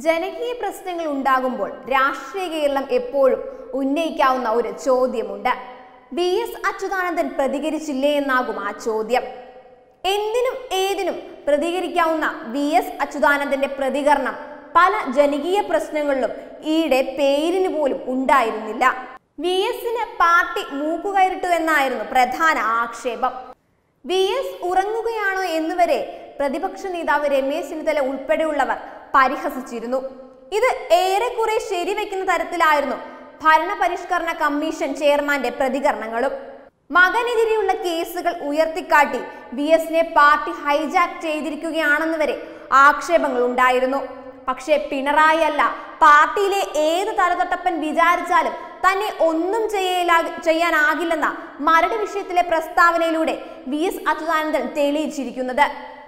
ജനകീയ പ്രശ്നങ്ങൾ ഉണ്ടാകുമ്പോൾ രാഷ്ട്രീയ കേരളം എപ്പോഴും ഉന്നയിക്കാവുന്ന ഒരു ചോദ്യമുണ്ട് വി എസ് അച്യുതാനന്ദൻ പ്രതികരിച്ചില്ലേ എന്നാകും ആ ചോദ്യം എന്തിനും ഏതിനും പ്രതികരിക്കാവുന്ന വി എസ് അച്യുതാനന്ദന്റെ പ്രതികരണം പല ജനകീയ പ്രശ്നങ്ങളിലും ഈയിടെ പേരിന് പോലും ഉണ്ടായിരുന്നില്ല വി എസിന് പാർട്ടി മൂക്കുകയറിട്ടു എന്നായിരുന്നു പ്രധാന ആക്ഷേപം വി എസ് ഉറങ്ങുകയാണോ എന്നുവരെ പ്രതിപക്ഷ നേതാവ് രമേശ് ചെന്നിത്തല ഉൾപ്പെടെയുള്ളവർ പരിഹസിച്ചിരുന്നു ഇത് ഏറെക്കുറെ ശരിവെക്കുന്ന തരത്തിലായിരുന്നു ഭരണപരിഷ്കരണ കമ്മീഷൻ ചെയർമാന്റെ പ്രതികരണങ്ങളും മകനെതിരെയുള്ള കേസുകൾ ഉയർത്തിക്കാട്ടി വി എസിനെ പാർട്ടി ഹൈജാക്ക് ചെയ്തിരിക്കുകയാണെന്ന് വരെ ആക്ഷേപങ്ങൾ ഉണ്ടായിരുന്നു പക്ഷേ പിണറായി അല്ല പാർട്ടിയിലെ ഏത് തലതൊട്ടപ്പൻ വിചാരിച്ചാലും തന്നെ ഒന്നും ചെയ്യലാ ചെയ്യാനാകില്ലെന്ന മരട് വിഷയത്തിലെ പ്രസ്താവനയിലൂടെ വി എസ് അച്യുതാനന്ദൻ തെളിയിച്ചിരിക്കുന്നത്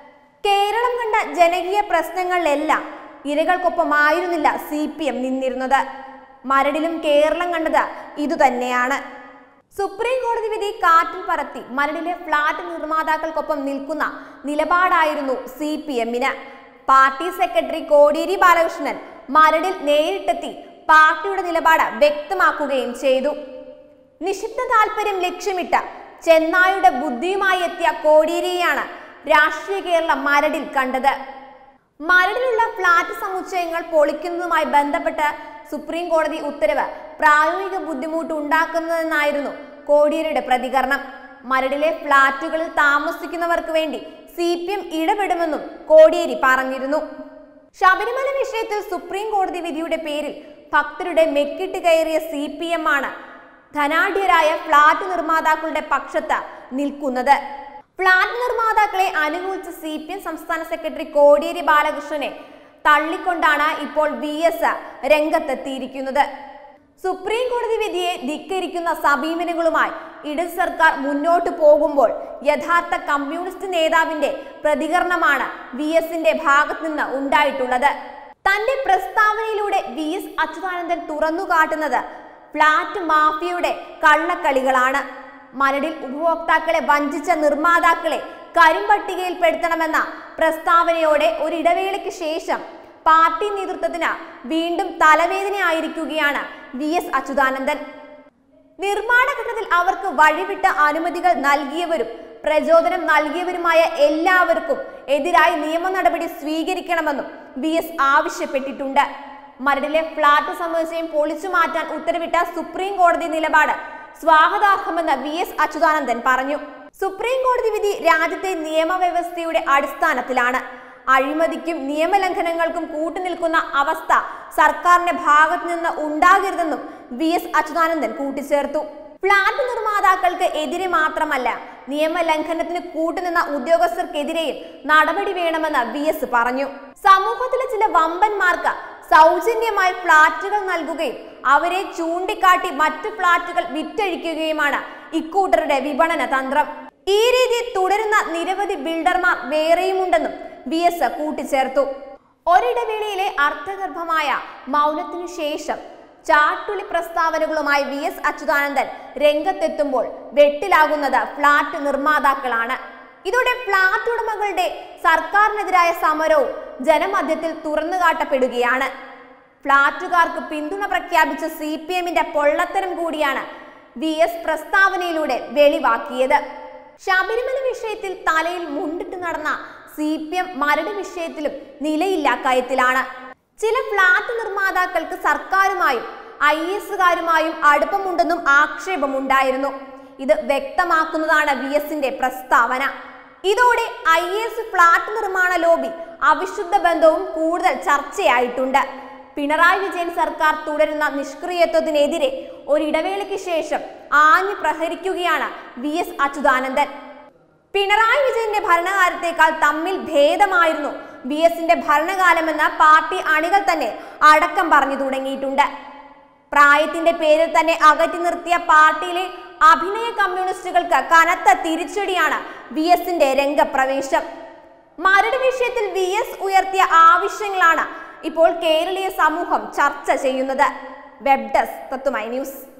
കേരളം കണ്ട ജനകീയ പ്രശ്നങ്ങളിലെല്ലാം ഇരകൾക്കൊപ്പമായിരുന്നില്ല സി പി എം നിന്നിരുന്നത് മരടിലും കേരളം കണ്ടത് ഇതുതന്നെയാണ് സുപ്രീം കോടതി വിധി കാറ്റിൽ പറത്തി മരടിലെ ഫ്ളാറ്റ് നിർമ്മാതാക്കൾക്കൊപ്പം നിൽക്കുന്ന നിലപാടായിരുന്നു സി പി എമ്മിന് പാർട്ടി സെക്രട്ടറി കോടിയേരി ബാലകൃഷ്ണൻ മരടിൽ നേരിട്ടെത്തി പാർട്ടിയുടെ നിലപാട് വ്യക്തമാക്കുകയും ചെയ്തു നിഷിദ്ധ താല്പര്യം ലക്ഷ്യമിട്ട് ചെന്നായുടെ ബുദ്ധിയുമായി എത്തിയ കോടിയേരിയെയാണ് രാഷ്ട്രീയ കേരളം മരടിൽ കണ്ടത് മരടിലുള്ള ഫ്ളാറ്റ് സമുച്ചയങ്ങൾ പൊളിക്കുന്നതുമായി ബന്ധപ്പെട്ട് സുപ്രീം കോടതി ഉത്തരവ് പ്രായോഗിക ബുദ്ധിമുട്ട് ഉണ്ടാക്കുന്നതെന്നായിരുന്നു കോടിയേരിയുടെ പ്രതികരണം മരടിലെ ഫ്ളാറ്റുകളിൽ താമസിക്കുന്നവർക്ക് വേണ്ടി സി പി എം ഇടപെടുമെന്നും കോടിയേരി പറഞ്ഞിരുന്നു ശബരിമല വിഷയത്തിൽ സുപ്രീം കോടതി വിധിയുടെ പേരിൽ ഭക്തരുടെ മെക്കിട്ട് കയറിയ സി പി എം ആണ് ധനാഢ്യരായ ഫ്ളാറ്റ് നിർമ്മാതാക്കളുടെ പക്ഷത്ത് നിൽക്കുന്നത് ഫ്ളാറ്റ് നിർമ്മാതാക്കളെ അനുകൂലിച്ച സി പി എം സംസ്ഥാന സെക്രട്ടറി കോടിയേരി ബാലകൃഷ്ണനെ തള്ളിക്കൊണ്ടാണ് ഇപ്പോൾ വി എസ് രംഗത്തെത്തിയിരിക്കുന്നത് സുപ്രീം കോടതി വിധിയെ ധിക്കരിക്കുന്ന സമീപനങ്ങളുമായി ഇടത് സർക്കാർ മുന്നോട്ട് പോകുമ്പോൾ യഥാർത്ഥ കമ്മ്യൂണിസ്റ്റ് നേതാവിന്റെ പ്രതികരണമാണ് വി എസിന്റെ ഭാഗത്ത് നിന്ന് ഉണ്ടായിട്ടുള്ളത് തന്റെ പ്രസ്താവനയിലൂടെ വി എസ് അച്യുതാനന്ദൻ തുറന്നു കാട്ടുന്നത് ഫ്ളാറ്റ് മാഫിയയുടെ കള്ളക്കളികളാണ് മരടിൽ ഉപഭോക്താക്കളെ വഞ്ചിച്ച നിർമ്മാതാക്കളെ കരിമ്പട്ടികയിൽപ്പെടുത്തണമെന്ന പ്രസ്താവനയോടെ ഒരിടവേളയ്ക്ക് ശേഷം പാർട്ടി നേതൃത്വത്തിന് വീണ്ടും തലവേദനയായിരിക്കുകയാണ് വി എസ് അച്യുതാനന്ദൻ നിർമ്മാണ ഘട്ടത്തിൽ അവർക്ക് വഴിവിട്ട അനുമതികൾ നൽകിയവരും പ്രചോദനം നൽകിയവരുമായ എല്ലാവർക്കും എതിരായി നിയമ നടപടി സ്വീകരിക്കണമെന്നും വി എസ് ആവശ്യപ്പെട്ടിട്ടുണ്ട് മരടിലെ ഫ്ളാറ്റ് സമുച്ചയം പൊളിച്ചു മാറ്റാൻ ഉത്തരവിട്ട സുപ്രീം കോടതി നിലപാട് സ്വാഗതാർഹമെന്ന് വി എസ് അച്യുതാനന്ദൻ പറഞ്ഞു സുപ്രീം കോടതി വിധി രാജ്യത്തെ നിയമവ്യവസ്ഥയുടെ അടിസ്ഥാനത്തിലാണ് അഴിമതിക്കും നിയമലംഘനങ്ങൾക്കും കൂട്ടുനിൽക്കുന്ന അവസ്ഥ സർക്കാരിന്റെ ഭാഗത്തു നിന്ന് ഉണ്ടാകരുതെന്നും വി എസ് അച്യുതാനന്ദൻ കൂട്ടിച്ചേർത്തു ഫ്ളാറ്റ് നിർമ്മാതാക്കൾക്ക് എതിരെ മാത്രമല്ല നിയമലംഘനത്തിന് കൂട്ടുനിന്ന ഉദ്യോഗസ്ഥർക്കെതിരെയും നടപടി വേണമെന്ന് വി എസ് പറഞ്ഞു സമൂഹത്തിലെ ചില വമ്പന്മാർക്ക് സൗജന്യമായി ഫ്ളാറ്റുകൾ നൽകുകയും അവരെ ചൂണ്ടിക്കാട്ടി മറ്റു ഫ്ളാറ്റുകൾ വിറ്റഴിക്കുകയുമാണ് ഇക്കൂട്ടരുടെ വിപണന തന്ത്രം ഈ രീതി തുടരുന്ന നിരവധി ബിൽഡർമാർ വേറെയുമുണ്ടെന്നും വി എസ് കൂട്ടിച്ചേർത്തു ഒരിടവേളയിലെ അർത്ഥഗർഭമായ മൗനത്തിനു ശേഷം ചാട്ടുളി പ്രസ്താവനകളുമായി വി എസ് അച്യുതാനന്ദൻ രംഗത്തെത്തുമ്പോൾ വെട്ടിലാകുന്നത് ഫ്ളാറ്റ് നിർമ്മാതാക്കളാണ് ഇതോടെ ഫ്ളാറ്റ് ഉടമകളുടെ സർക്കാരിനെതിരായ സമരവും ജനമധ്യത്തിൽ തുറന്നുകാട്ടപ്പെടുകയാണ് ഫ്ളാറ്റുകാർക്ക് പിന്തുണ പ്രഖ്യാപിച്ച സി പി എമ്മിന്റെ പൊള്ളത്തരം കൂടിയാണ് വി എസ് പ്രസ്താവനയിലൂടെ വെളിവാക്കിയത് ശബരിമല വിഷയത്തിൽ തലയിൽ മുണ്ടിട്ട് നടന്ന സി പി എം മരട് വിഷയത്തിലും നിലയില്ല കയത്തിലാണ് ചില ഫ്ളാറ്റ് നിർമ്മാതാക്കൾക്ക് സർക്കാരുമായും ഐ എസുകാരുമായും അടുപ്പമുണ്ടെന്നും ആക്ഷേപമുണ്ടായിരുന്നു ഇത് വ്യക്തമാക്കുന്നതാണ് വി എസിന്റെ പ്രസ്താവന ഇതോടെ ഐ എസ് ഫ്ളാറ്റ് നിർമ്മാണ ലോബി അവിശുദ്ധ ബന്ധവും കൂടുതൽ ചർച്ചയായിട്ടുണ്ട് പിണറായി വിജയൻ സർക്കാർ തുടരുന്ന നിഷ്ക്രിയത്വത്തിനെതിരെ ഒരിടവേളയ്ക്ക് ശേഷം ആഞ്ഞു പ്രഹരിക്കുകയാണ് വി എസ് അച്യുതാനന്ദൻ പിണറായി വിജയന്റെ ഭരണകാലത്തേക്കാൾ തമ്മിൽ ഭേദമായിരുന്നു വി എസിന്റെ ഭരണകാലമെന്ന് പാർട്ടി അണികൾ തന്നെ അടക്കം പറഞ്ഞു തുടങ്ങിയിട്ടുണ്ട് പ്രായത്തിന്റെ പേരിൽ തന്നെ അകറ്റി നിർത്തിയ പാർട്ടിയിലെ അഭിനയ കമ്മ്യൂണിസ്റ്റുകൾക്ക് കനത്ത തിരിച്ചടിയാണ് വി എസിന്റെ രംഗപ്രവേശം മരട് വിഷയത്തിൽ വി എസ് ഉയർത്തിയ ആവശ്യങ്ങളാണ് ഇപ്പോൾ കേരളീയ സമൂഹം ചർച്ച ചെയ്യുന്നത് വെബ് ഡെസ്ക് തത്തുമൈ ന്യൂസ്